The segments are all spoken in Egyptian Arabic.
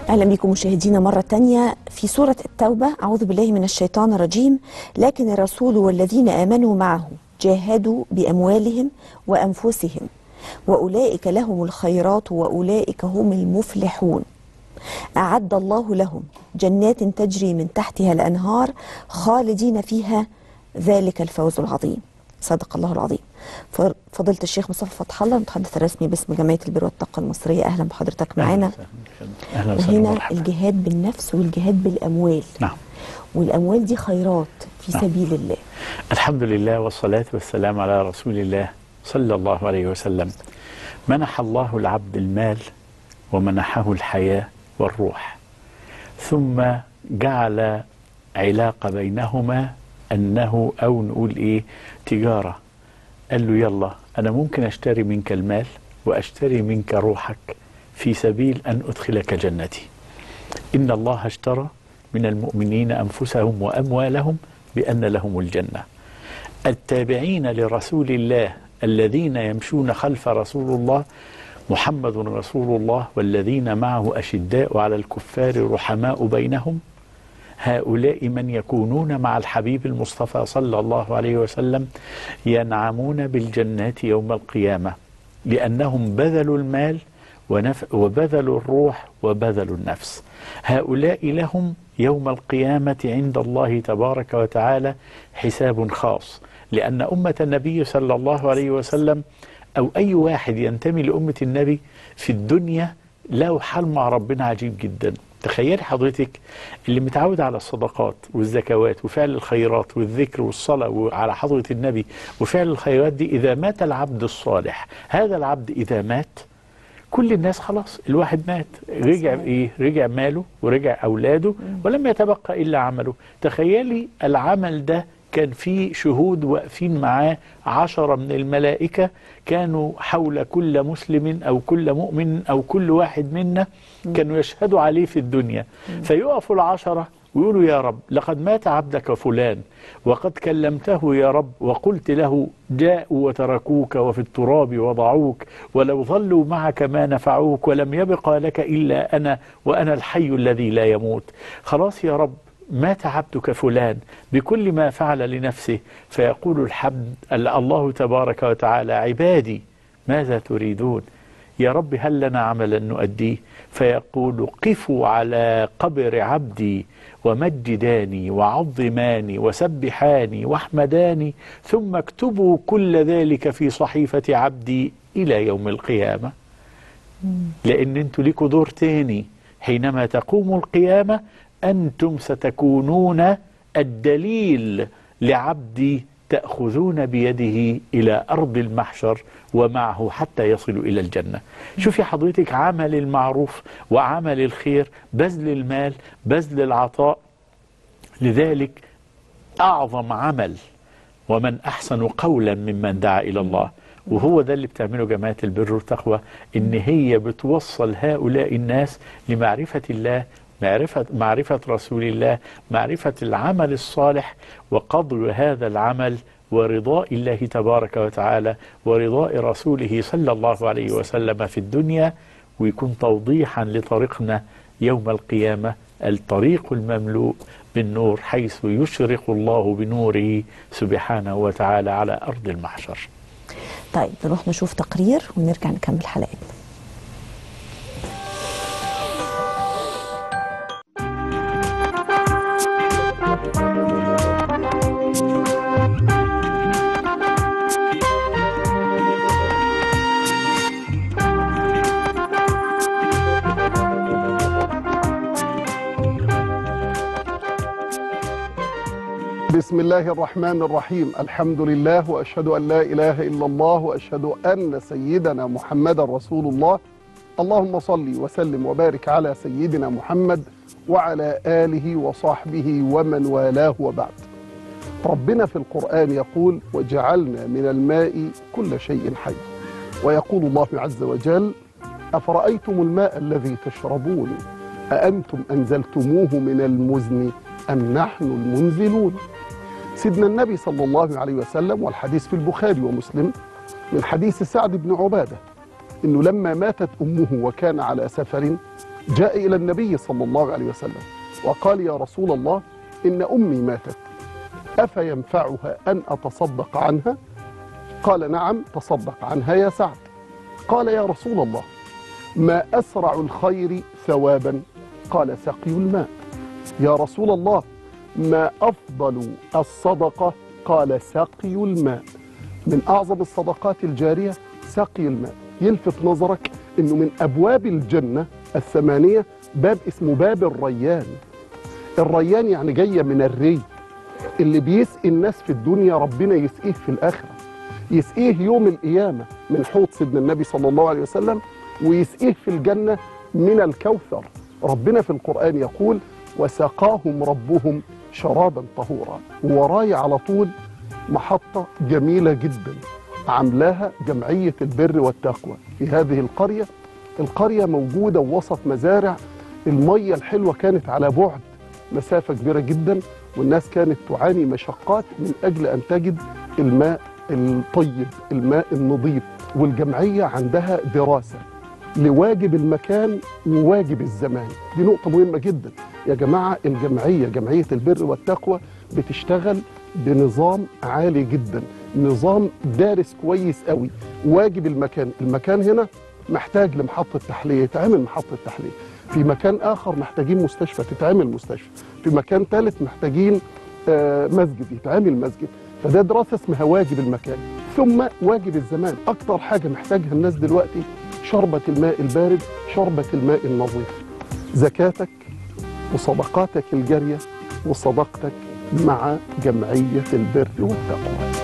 أهلا بكم مشاهدينا مرة تانية في سورة التوبة أعوذ بالله من الشيطان الرجيم لكن الرسول والذين آمنوا معه جاهدوا بأموالهم وأنفسهم وأولئك لهم الخيرات وأولئك هم المفلحون أعد الله لهم جنات تجري من تحتها الأنهار خالدين فيها ذلك الفوز العظيم صدق الله العظيم فضيلة الشيخ مصطفى فتح الله المتحدث الرسمي باسم جمعية البر والطاقة المصرية أهلا بحضرتك معانا اهلا وسهلا وهنا مرحبا الجهاد بالنفس والجهاد بالأموال نعم والأموال دي خيرات في نعم. سبيل الله الحمد لله والصلاة والسلام على رسول الله صلى الله عليه وسلم منح الله العبد المال ومنحه الحياة والروح ثم جعل علاقة بينهما أنه أو نقول إيه تجارة قال له يلا أنا ممكن أشتري منك المال وأشتري منك روحك في سبيل أن أدخلك جنتي إن الله اشترى من المؤمنين أنفسهم وأموالهم بأن لهم الجنة التابعين لرسول الله الذين يمشون خلف رسول الله محمد رسول الله والذين معه أشداء على الكفار رحماء بينهم هؤلاء من يكونون مع الحبيب المصطفى صلى الله عليه وسلم ينعمون بالجنات يوم القيامة لأنهم بذلوا المال ونف وبذلوا الروح وبذلوا النفس هؤلاء لهم يوم القيامة عند الله تبارك وتعالى حساب خاص لأن أمة النبي صلى الله عليه وسلم أو أي واحد ينتمي لأمة النبي في الدنيا له حال مع ربنا عجيب جدا تخيلي حضرتك اللي متعود على الصدقات والزكوات وفعل الخيرات والذكر والصلاة وعلى حضرة النبي وفعل الخيرات دي إذا مات العبد الصالح هذا العبد إذا مات كل الناس خلاص الواحد مات رجع ايه رجع ماله ورجع اولاده ولم يتبقى الا عمله تخيلي العمل ده كان فيه شهود واقفين معاه عشرة من الملائكة كانوا حول كل مسلم أو كل مؤمن أو كل واحد منا كانوا يشهدوا عليه في الدنيا فيقفوا العشرة ويقولوا يا رب لقد مات عبدك فلان وقد كلمته يا رب وقلت له جاءوا وتركوك وفي التراب وضعوك ولو ظلوا معك ما نفعوك ولم يبقى لك إلا أنا وأنا الحي الذي لا يموت خلاص يا رب مات عبدك فلان بكل ما فعل لنفسه فيقول الحمد الله تبارك وتعالى عبادي ماذا تريدون يا رب هل لنا عملا نؤديه فيقول قفوا على قبر عبدي ومجداني وعظماني وسبحاني واحمداني ثم اكتبوا كل ذلك في صحيفة عبدي إلى يوم القيامة لأن انتوا ليكوا دور تاني حينما تقوم القيامة أنتم ستكونون الدليل لعبدي تأخذون بيده إلى أرض المحشر ومعه حتى يصلوا إلى الجنة شوفي حضرتك عمل المعروف وعمل الخير بذل المال بذل العطاء لذلك أعظم عمل ومن أحسن قولا ممن دعا إلى الله وهو ده اللي بتعمله جماعة البر والتقوى إن هي بتوصل هؤلاء الناس لمعرفة الله معرفة, معرفة رسول الله معرفة العمل الصالح وقدر هذا العمل ورضاء الله تبارك وتعالى ورضاء رسوله صلى الله عليه وسلم في الدنيا ويكون توضيحا لطريقنا يوم القيامة الطريق المملوء بالنور حيث يشرق الله بنوره سبحانه وتعالى على أرض المحشر طيب نروح نشوف تقرير ونرجع نكمل حلقتنا بسم الله الرحمن الرحيم الحمد لله واشهد ان لا اله الا الله واشهد ان سيدنا محمدا رسول الله اللهم صل وسلم وبارك على سيدنا محمد وعلى اله وصحبه ومن والاه وبعد ربنا في القران يقول وجعلنا من الماء كل شيء حي ويقول الله عز وجل افرايتم الماء الذي تشربون اانتم انزلتموه من المزن ام نحن المنزلون سيدنا النبي صلى الله عليه وسلم والحديث في البخاري ومسلم من حديث سعد بن عبادة إنه لما ماتت أمه وكان على سفر جاء إلى النبي صلى الله عليه وسلم وقال يا رسول الله إن أمي ماتت أفينفعها أن أتصدق عنها قال نعم تصدق عنها يا سعد قال يا رسول الله ما أسرع الخير ثوابا قال سقي الماء يا رسول الله ما أفضل الصدقة قال سقي الماء من أعظم الصدقات الجارية سقي الماء يلفت نظرك أنه من أبواب الجنة الثمانية باب اسمه باب الريان الريان يعني جاية من الري اللي بيسقي الناس في الدنيا ربنا يسقيه في الآخرة يسقيه يوم القيامة من حوض سيدنا النبي صلى الله عليه وسلم ويسقيه في الجنة من الكوثر ربنا في القرآن يقول وسقاهم ربهم شرابا طهورا وراي على طول محطة جميلة جدا عاملاها جمعية البر والتقوى في هذه القرية القرية موجودة وسط مزارع المية الحلوة كانت على بعد مسافة كبيرة جدا والناس كانت تعاني مشقات من أجل أن تجد الماء الطيب الماء النظيف والجمعية عندها دراسة لواجب المكان وواجب الزمان دي نقطة مهمة جدا يا جماعة الجمعية جمعية البر والتقوى بتشتغل بنظام عالي جدا نظام دارس كويس قوي واجب المكان المكان هنا محتاج لمحطة تحلية يتعمل محطة تحلية في مكان آخر محتاجين مستشفى تتعمل مستشفى في مكان ثالث محتاجين آه، مسجد يتعمل مسجد فده دراسة اسمها واجب المكان ثم واجب الزمان أكتر حاجة محتاجها الناس دلوقتي شربة الماء البارد شربة الماء النظيف زكاتك وصدقاتك الجارية وصدقتك مع جمعية البر والتقوى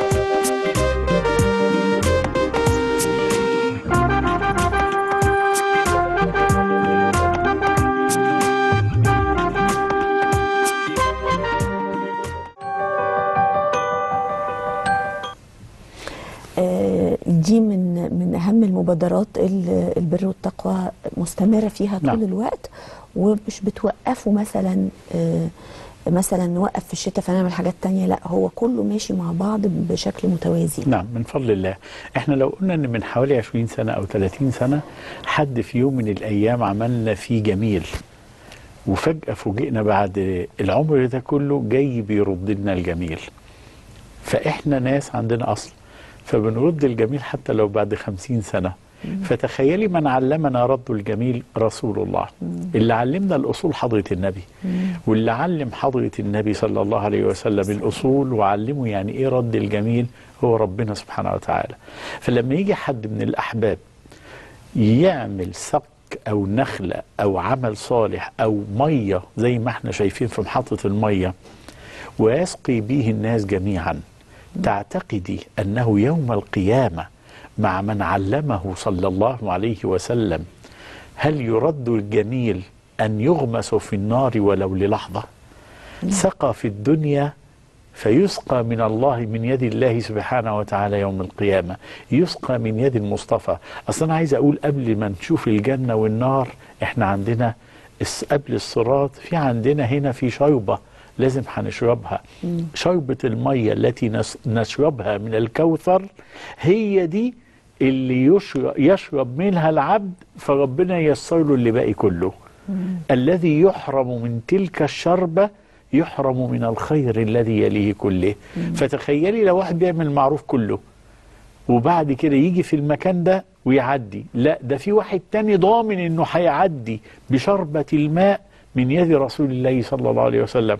آه، دي من من اهم المبادرات اللي البر والتقوى مستمره فيها طول نعم. الوقت ومش بتوقفوا مثلا آه، مثلا نوقف في الشتاء فنعمل حاجات تانية لا هو كله ماشي مع بعض بشكل متوازي نعم من فضل الله احنا لو قلنا ان من حوالي 20 سنة او 30 سنة حد في يوم من الايام عملنا فيه جميل وفجأة فوجئنا بعد العمر ده كله جاي بيرد لنا الجميل فاحنا ناس عندنا اصل فبنرد الجميل حتى لو بعد خمسين سنة فتخيلي من علمنا رد الجميل رسول الله اللي علمنا الأصول حضرة النبي واللي علم حضرة النبي صلى الله عليه وسلم الأصول وعلمه يعني إيه رد الجميل هو ربنا سبحانه وتعالى فلما يجي حد من الأحباب يعمل سق أو نخلة أو عمل صالح أو مية زي ما احنا شايفين في محطة المية ويسقي به الناس جميعا تعتقدي أنه يوم القيامة مع من علمه صلى الله عليه وسلم هل يرد الجميل أن يغمس في النار ولو للحظة سقى في الدنيا فيسقى من الله من يد الله سبحانه وتعالى يوم القيامة يسقى من يد المصطفى أصلا عايز أقول قبل ما نشوف الجنة والنار إحنا عندنا الس- قبل الصراط في عندنا هنا في شربة لازم هنشربها شربة المية التي نس- نشربها من الكوثر هي دي اللي يشرب, يشرب منها العبد فربنا ييسر له اللي باقي كله الذي يحرم من تلك الشربة يحرم من الخير الذي يليه كله فتخيلي لو واحد بيعمل معروف كله وبعد كده يجي في المكان ده ويعدي لا ده في واحد تاني ضامن انه هيعدي بشربة الماء من يد رسول الله صلى الله عليه وسلم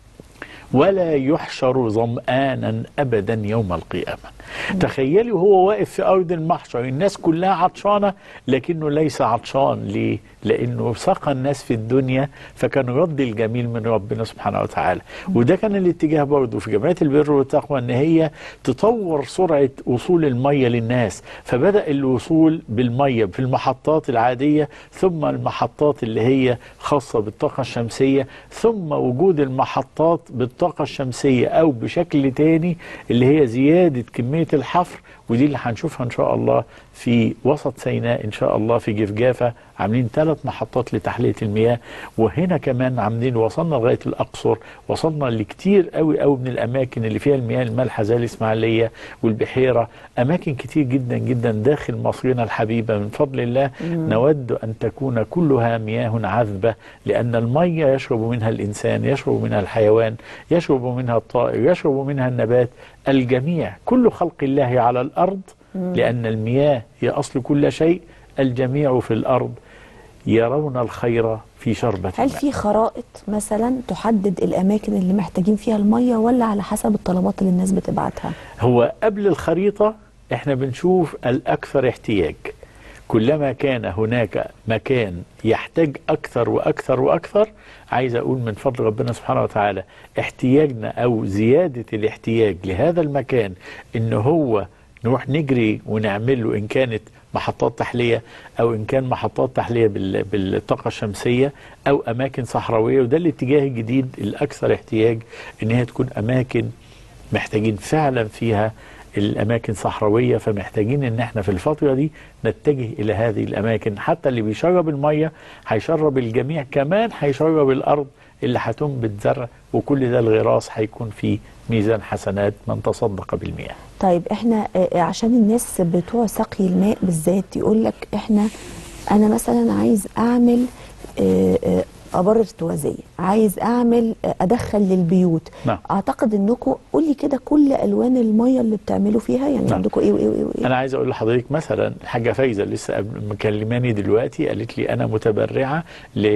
ولا يحشر ظمآنا أبدا يوم القيامة تخيلي وهو واقف في أرض المحشر الناس كلها عطشانة لكنه ليس عطشان ليه؟ لأنه سقى الناس في الدنيا فكان رد الجميل من ربنا سبحانه وتعالى وده كان الاتجاه برضه في جمعية البر والتقوى أن هي تطور سرعة وصول المية للناس فبدأ الوصول بالمية في المحطات العادية ثم المحطات اللي هي خاصة بالطاقة الشمسية ثم وجود المحطات بالطاقة الشمسية أو بشكل تاني اللي هي زيادة كمية الحفر ودي اللي هنشوفها ان شاء الله في وسط سيناء ان شاء الله في جفجافه عاملين ثلاث محطات لتحليه المياه وهنا كمان عاملين وصلنا لغايه الاقصر وصلنا لكتير قوي قوي من الاماكن اللي فيها المياه المالحه زي الاسماعيليه والبحيره اماكن كتير جدا جدا داخل مصرنا الحبيبه من فضل الله نود ان تكون كلها مياه عذبه لان الميه يشرب منها الانسان يشرب منها الحيوان يشرب منها الطائر يشرب منها النبات الجميع كل خلق الله على الارض لان المياه هي اصل كل شيء الجميع في الارض يرون الخير في شربة هل ماء في خرائط مثلا تحدد الاماكن اللي محتاجين فيها الميه ولا على حسب الطلبات اللي الناس بتبعتها هو قبل الخريطة احنا بنشوف الأكثر احتياج كلما كان هناك مكان يحتاج أكثر وأكثر وأكثر عايز أقول من فضل ربنا سبحانه وتعالى احتياجنا أو زيادة الاحتياج لهذا المكان إن هو نروح نجري ونعمل له إن كانت محطات تحلية أو إن كان محطات تحلية بال- بالطاقة الشمسية أو أماكن صحراوية وده الاتجاه الجديد الأكثر احتياج إن هي تكون أماكن محتاجين فعلا فيها الاماكن صحراويه فمحتاجين ان احنا في الفتره دي نتجه الى هذه الاماكن حتى اللي بيشرب الميه هيشرب الجميع كمان هيشرب الارض اللي هتنبت زرع وكل ده الغراس هيكون في ميزان حسنات من تصدق بالمياه طيب احنا آه، عشان الناس بتوع سقي الماء بالذات يقول لك احنا انا مثلا عايز اعمل آه، آه، ابار ارتوازيه عايز اعمل آه، ادخل للبيوت نعم. اعتقد انكم قول لي كده كل الوان الميه اللي بتعملوا فيها يعني نعم. عندكم ايه وايه وايه, وإيه؟ انا عايز اقول لحضرتك مثلا الحاجه فايزه لسه قبل- مكلماني دلوقتي قالت لي انا متبرعه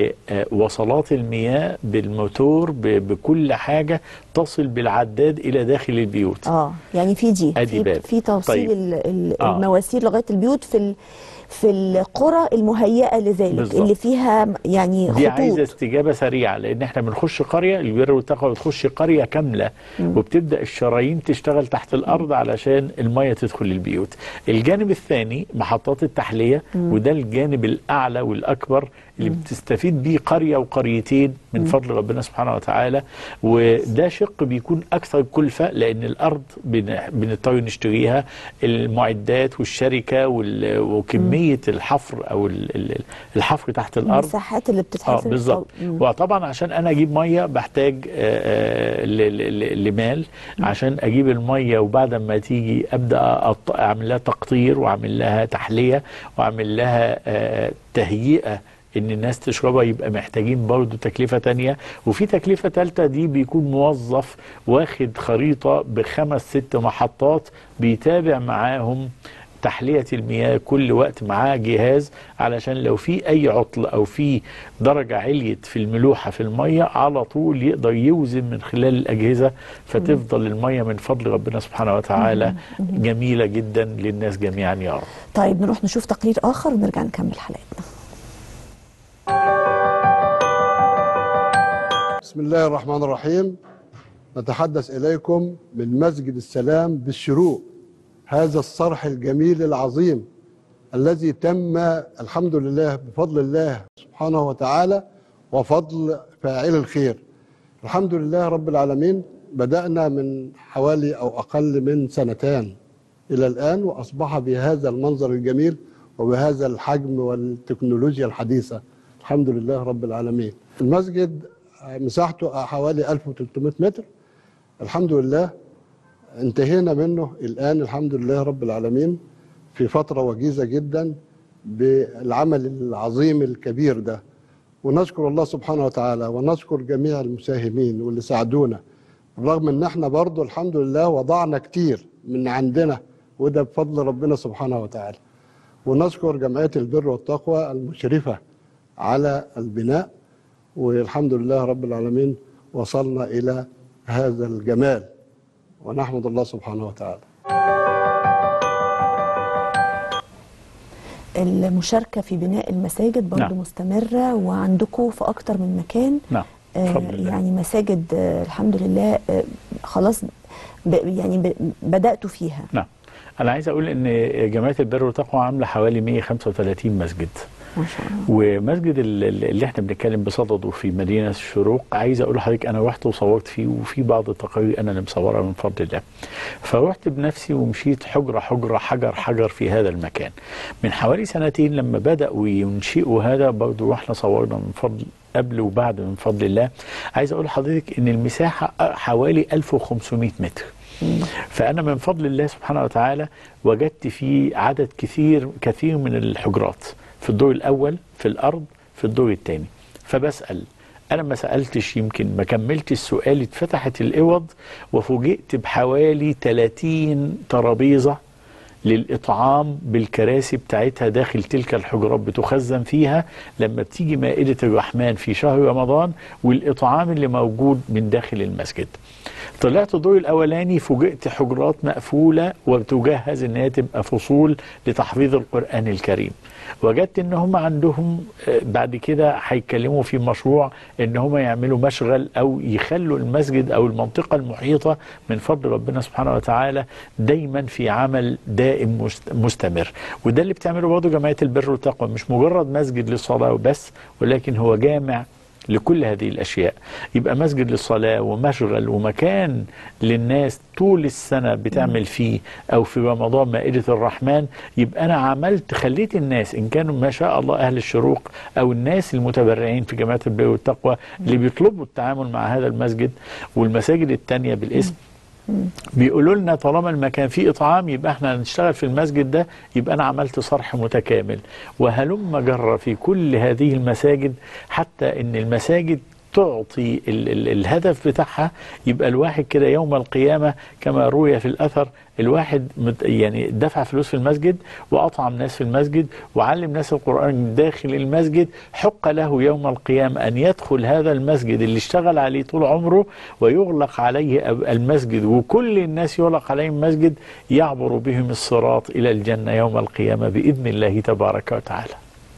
لوصلات المياه بالموتور ب- بكل حاجه تصل بالعداد الى داخل البيوت اه يعني في دي أدي في, باب. في توصيل طيب. ال- ال- آه. المواسير لغايه البيوت في ال في القرى المهيئه لذلك بالظبط. اللي فيها يعني دي عايزه خطوط استجابه سريعه لان احنا بنخش قريه البر والتقوى بتخش قريه كامله وبتبدا الشرايين تشتغل تحت الارض علشان الميه تدخل البيوت. الجانب الثاني محطات التحليه وده الجانب الاعلى والاكبر اللي بتستفيد بيه قريه وقريتين من فضل ربنا سبحانه وتعالى وده شق بيكون اكثر كلفه لان الارض بن- بنضطر نشتريها المعدات والشركه وال- وكميه الحفر او ال- ال- الحفر تحت الارض المساحات اللي اه بتتحفر بالظبط مم. وطبعا عشان انا اجيب ميه بحتاج آه، آه، ل- ل- لمال عشان اجيب الميه وبعد ما تيجي ابدا أط- اعمل لها تقطير واعمل لها تحليه واعمل لها آه، تهيئه ان الناس تشربها يبقى محتاجين برضو تكلفة تانية وفي تكلفة تالتة دي بيكون موظف واخد خريطة بخمس ست محطات بيتابع معاهم تحلية المياه كل وقت معاه جهاز علشان لو في أي عطل أو في درجة عليت في الملوحة في المية على طول يقدر يوزن من خلال الأجهزة فتفضل المية من فضل ربنا سبحانه وتعالى جميلة جدا للناس جميعا يا رب طيب نروح نشوف تقرير اخر ونرجع نكمل حلقتنا بسم الله الرحمن الرحيم نتحدث إليكم من مسجد السلام بالشروق هذا الصرح الجميل العظيم الذي تم الحمد لله بفضل الله سبحانه وتعالى وفضل فاعل الخير الحمد لله رب العالمين بدأنا من حوالي أو أقل من سنتان إلى الآن وأصبح بهذا المنظر الجميل وبهذا الحجم والتكنولوجيا الحديثة الحمد لله رب العالمين المسجد مساحته حوالي 1300 متر الحمد لله انتهينا منه الآن الحمد لله رب العالمين في فترة وجيزة جدا بالعمل العظيم الكبير ده ونشكر الله سبحانه وتعالى ونشكر جميع المساهمين واللي ساعدونا رغم ان احنا برضو الحمد لله وضعنا كتير من عندنا وده بفضل ربنا سبحانه وتعالى ونشكر جمعية البر والتقوى المشرفة على البناء والحمد لله رب العالمين وصلنا إلى هذا الجمال ونحمد الله سبحانه وتعالى المشاركه في بناء المساجد برضو نعم. مستمره وعندكم في اكتر من مكان نعم آه، بفضل الله. يعني مساجد آه، الحمد لله آه، خلاص ب يعني ب بداتوا فيها نعم أنا عايز أقول إن جمعية البر والتقوى عاملة حوالي 135 مسجد ما شاء الله ومسجد ال- ال- اللي احنا بنتكلم بصدده في مدينه الشروق عايز اقول لحضرتك انا رحت وصورت فيه وفي بعض التقارير انا اللي مصورها من فضل الله فرحت بنفسي ومشيت حجره حجره حجر حجر في هذا المكان من حوالي سنتين لما بداوا ينشئوا هذا برضه رحنا صورنا من فضل قبل وبعد من فضل الله عايز اقول لحضرتك ان المساحه حوالي 1500 متر فأنا من فضل الله سبحانه وتعالى وجدت فيه عدد كثير كثير من الحجرات في الدور الأول في الأرض في الدور الثاني فبسأل أنا ما سألتش يمكن ما كملتش السؤال اتفتحت الأوض وفوجئت بحوالي 30 ترابيزة للإطعام بالكراسي بتاعتها داخل تلك الحجرات بتخزن فيها لما بتيجي مائدة الرحمن في شهر رمضان والإطعام اللي موجود من داخل المسجد طلعت الدور الاولاني فوجئت حجرات مقفوله وبتجهز ان هي تبقى فصول لتحفيظ القران الكريم وجدت ان هم عندهم آه، بعد كده هيتكلموا في مشروع ان هم يعملوا مشغل او يخلوا المسجد او المنطقه المحيطه من فضل ربنا سبحانه وتعالى دايما في عمل دائم مست- مستمر وده اللي بتعمله برضه جمعيه البر والتقوى مش مجرد مسجد للصلاه وبس ولكن هو جامع لكل هذه الأشياء يبقى مسجد للصلاة ومشغل ومكان للناس طول السنة بتعمل فيه أو في رمضان مائدة الرحمن يبقى أنا عملت خليت الناس إن كانوا ما شاء الله أهل الشروق أو الناس المتبرعين في جماعة البر والتقوى اللي بيطلبوا التعامل مع هذا المسجد والمساجد التانية بالاسم بيقولوا لنا طالما المكان فيه اطعام يبقى احنا هنشتغل في المسجد ده يبقى انا عملت صرح متكامل وهلم جرى في كل هذه المساجد حتى ان المساجد تعطي ال ال الهدف بتاعها يبقى الواحد كده يوم القيامة كما روي في الأثر الواحد مت- يعني دفع فلوس في المسجد وأطعم ناس في المسجد وعلم ناس القرآن داخل المسجد حق له يوم القيامة أن يدخل هذا المسجد اللي اشتغل عليه طول عمره ويغلق عليه أب- المسجد وكل الناس يغلق عليهم المسجد يعبر بهم الصراط إلى الجنة يوم القيامة بإذن الله تبارك وتعالى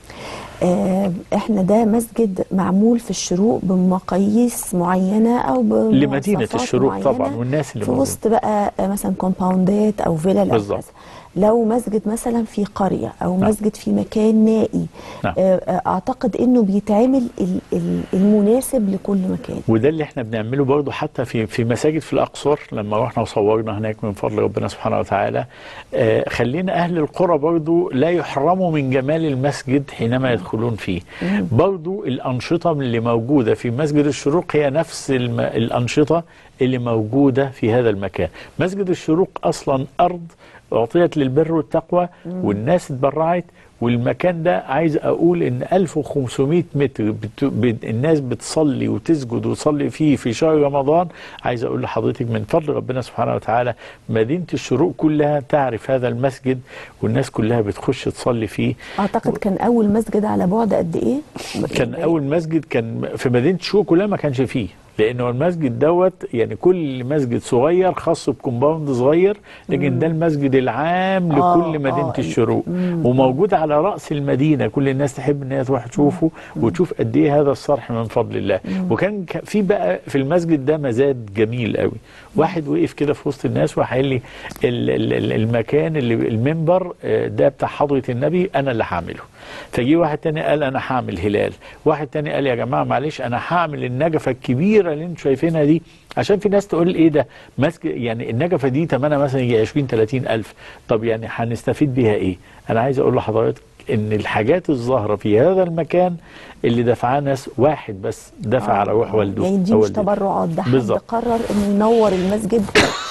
آه احنا ده مسجد معمول في الشروق بمقاييس معينه او لمدينة بمواصفات الشروق معينة طبعا والناس اللي في موجودة. وسط بقى آه، مثلا كومباوندات او فيلل او بالظبط. كذا لو مسجد مثلا في قريه او نعم. مسجد في مكان نائي نعم. آه، آه، اعتقد انه بيتعمل ال- ال- المناسب لكل مكان وده اللي احنا بنعمله برضه حتى في في مساجد في الاقصر لما رحنا وصورنا هناك من فضل ربنا سبحانه وتعالى آه خلينا اهل القرى برضه لا يحرموا من جمال المسجد حينما يدخلون فيه برضه الانشطه اللي موجوده في مسجد الشروق هي نفس الم... الانشطه اللي موجوده في هذا المكان مسجد الشروق اصلا ارض اعطيت للبر والتقوى والناس اتبرعت والمكان ده عايز اقول ان 1500 متر بت... بت... الناس بتصلي وتسجد وتصلي فيه في شهر رمضان عايز اقول لحضرتك من فضل ربنا سبحانه وتعالى مدينه الشروق كلها تعرف هذا المسجد والناس كلها بتخش تصلي فيه اعتقد كان اول مسجد على بعد قد ايه كان اول مسجد كان في مدينه الشروق كلها ما كانش فيه لانه المسجد دوت يعني كل مسجد صغير خاص بكومباوند صغير لكن ده المسجد العام آه، لكل مدينه آه، الشروق وموجود على راس المدينه كل الناس تحب ان هي تروح تشوفه وتشوف قد ايه هذا الصرح من فضل الله وكان ك- في بقى في المسجد ده مزاد جميل قوي واحد وقف كده في وسط الناس وراح قال لي ال- ال- ال- المكان اللي المنبر آه، ده بتاع حضره النبي انا اللي هعمله فجي واحد تاني قال انا هعمل هلال واحد تاني قال يا جماعه معلش انا هعمل النجفه الكبيره اللي انتم شايفينها دي عشان في ناس تقول ايه ده مسك يعني النجفه دي ثمنها مثلا يجي 20 30 الف طب يعني هنستفيد بيها ايه انا عايز اقول لحضرتك ان الحاجات الظاهره في هذا المكان اللي دفعها ناس واحد بس دفع على روح والده يعني دي أو مش والدته. تبرعات ده حد بالظبط. قرر انه ينور المسجد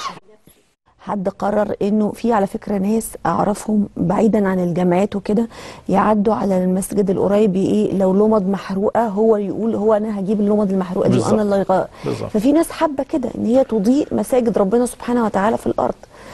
حد قرر انه في على فكره ناس اعرفهم بعيدا عن الجامعات وكده يعدوا على المسجد القريب ايه لو لمض محروقه هو يقول هو انا هجيب اللمض المحروقه دي بالظبط. وانا اللي غ... بالظبط. ففي ناس حابه كده ان هي تضيء مساجد ربنا سبحانه وتعالى في الارض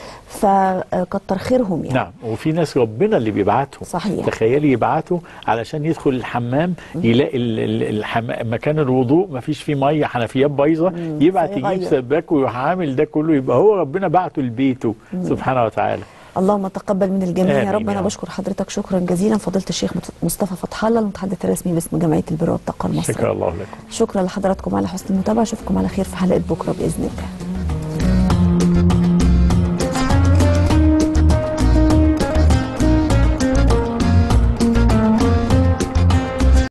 فكتر خيرهم يعني نعم وفي ناس ربنا اللي بيبعتهم صحيح. تخيلي يبعته علشان يدخل الحمام يلاقي ال- ال- الحم... مكان الوضوء ما فيش فيه ميه حنفيات بايظه يبعت يجيب فيغير. سباك ويروح عامل ده كله يبقى هو ربنا بعته لبيته سبحانه وتعالى اللهم تقبل من الجميع يا آمين رب يا انا رب. بشكر حضرتك شكرا جزيلا فضيله الشيخ مصطفى فتح الله المتحدث الرسمي باسم جمعيه البر والتقوى المصريه شكرا الله لكم شكرا لحضراتكم على حسن المتابعه اشوفكم على خير في حلقه بكره باذن الله